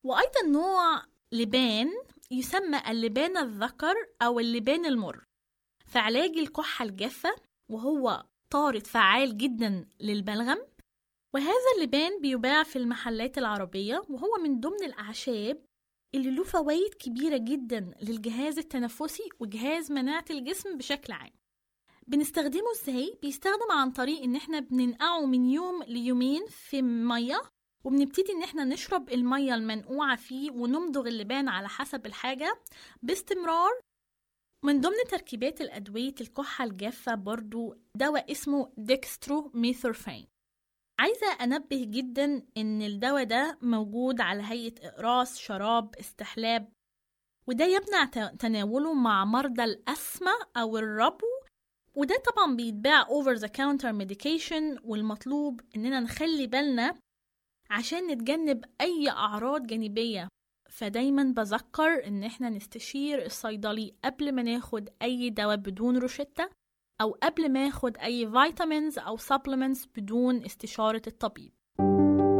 وأيضا نوع لبان يسمى اللبان الذكر أو اللبان المر في علاج الكحة الجافة وهو طارد فعال جدا للبلغم وهذا اللبان بيباع في المحلات العربية وهو من ضمن الأعشاب اللي له فوائد كبيرة جدا للجهاز التنفسي وجهاز مناعة الجسم بشكل عام بنستخدمه ازاي؟ بيستخدم عن طريق ان احنا بننقعه من يوم ليومين في مية وبنبتدي ان احنا نشرب المية المنقوعة فيه ونمضغ اللبان على حسب الحاجة باستمرار من ضمن تركيبات الأدوية الكحة الجافة برضو دواء اسمه ديكسترو ميثورفين عايزة أنبه جدا إن الدواء ده موجود على هيئة إقراص شراب استحلاب وده يمنع تناوله مع مرضى الأسمى أو الربو وده طبعا بيتباع over the counter medication والمطلوب إننا نخلي بالنا عشان نتجنب أي أعراض جانبية فدايما بذكر إن احنا نستشير الصيدلي قبل ما ناخد أي دواء بدون روشتة أو قبل ما اخد أي فيتامينز أو supplements بدون استشارة الطبيب